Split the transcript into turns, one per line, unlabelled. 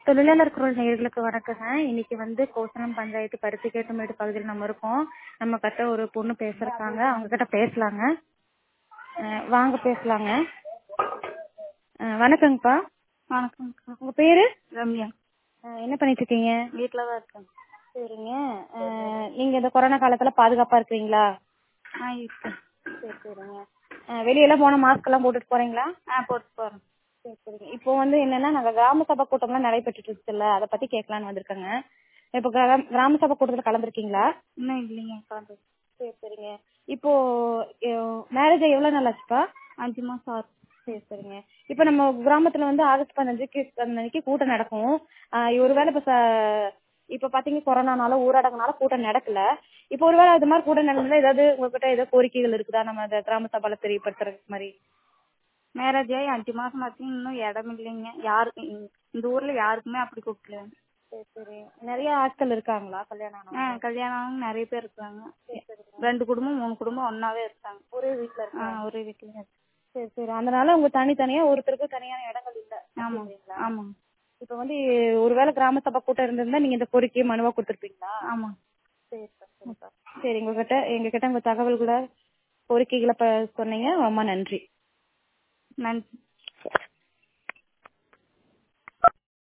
தொழிலாளர் குரல் நேயர்களுக்கு வணக்கங்க இன்னைக்கு வந்து கோசனம் பஞ்சாயத்து பருத்திக்கேட்டுமேடு பகுதியில் நம்ம இருக்கோம் நம்ம கிட்ட ஒரு பொண்ணு பேசுறக்காங்க அவங்க கிட்ட பேசலாங்க அஹ் வாங்க பேசலாங்க அஹ் வணக்கங்கப்பா
வணக்கம்க்கா
உங்க பேரு
ரம்யா
அஹ் என்ன பண்ணிட்டு இருக்கீங்க
வீட்டில் தான் இருக்கேன்
சரிங்க அஹ் நீங்க இந்த கொரோனா காலத்துல பாதுகாப்பா இருக்கிறீங்களா
ஆ இருக்கேன்
சரி சரிங்க அஹ் வெளியெல்லாம் போன மாஸ்க் எல்லாம் போட்டுட்டு போறீங்களா
ஆ போட்டு போகிறேன்
சரி சரிங்க இப்போ வந்து என்னன்னா நாங்க கிராம சபை கூட்டம்லாம் நடைபெற்றுட்டு இருக்குல்ல அதை பத்தி கேட்கலான்னு வந்திருக்கேங்க இப்போ கிராம கிராம சபை கூட்டத்துல கலந்துருக்கீங்களா
இன்னும் இல்லைங்க கலந்து
சரி சரிங்க இப்போ மேரேஜ் எவ்வளவு நாள் ஆச்சுப்பா
அஞ்சு மாதம் ஆறு
சரி சரிங்க இப்போ நம்ம கிராமத்துல வந்து ஆகஸ்ட் பதினஞ்சுக்கு அன்னைக்கு கூட்டம் நடக்கும் ஆஹ் ஒருவேளை இப்போ ச- இப்போ பாத்தீங்க கொரோனானால ஊரடங்குனால கூட்டம் நடக்கல இப்போ ஒருவேளை அது மாதிரி கூட்டம் நடந்தா ஏதாவது உங்ககிட்ட ஏதாவது கோரிக்கைகள் இருக்குதா நம்ம அந்த கிராம சபையில தெரியப்படுத்துறது மாதிரி
மேரேஜ் ஆகி அஞ்சு மாதம் ஆச்சு இன்னும் இடம் இல்லைங்க யாருக்கு இந்த ஊரில் யாருக்குமே அப்படி கூப்பிடல
சரி சரி நிறைய ஆட்கள் இருக்காங்களா கல்யாணம்
ஆ
ஆனவங்க?
கல்யாணம் ஆனவங்க நிறைய பேர் இருக்காங்க
சரி சரிங்க
ரெண்டு குடும்பம் மூணு குடும்பம் ஒன்னாவே இருக்காங்க
ஒரே வீட்டுல
ஆ
இருக்காங்க
ஒரே வீட்டில்
சரி சரி அதனால உங்க தனித்தனியா ஒருத்தருக்கு தனியான இடங்கள் இல்ல
ஆமாம்
அப்படிங்களா?
ஆமாம்
இப்ப வந்து ஒருவேளை கிராம சபை கூட்டம் இருந்திருந்தா நீங்க இந்த கோரிக்கையை மனுவா கொடுத்துருப்பீங்களா
ஆமாம்
சரி சரிப்பா சரி உங்ககிட்ட எங்க கிட்ட உங்க தகவல்களை கோரிக்கைகளை ப- சொன்னீங்க ரொம்ப நன்றி
நன்றி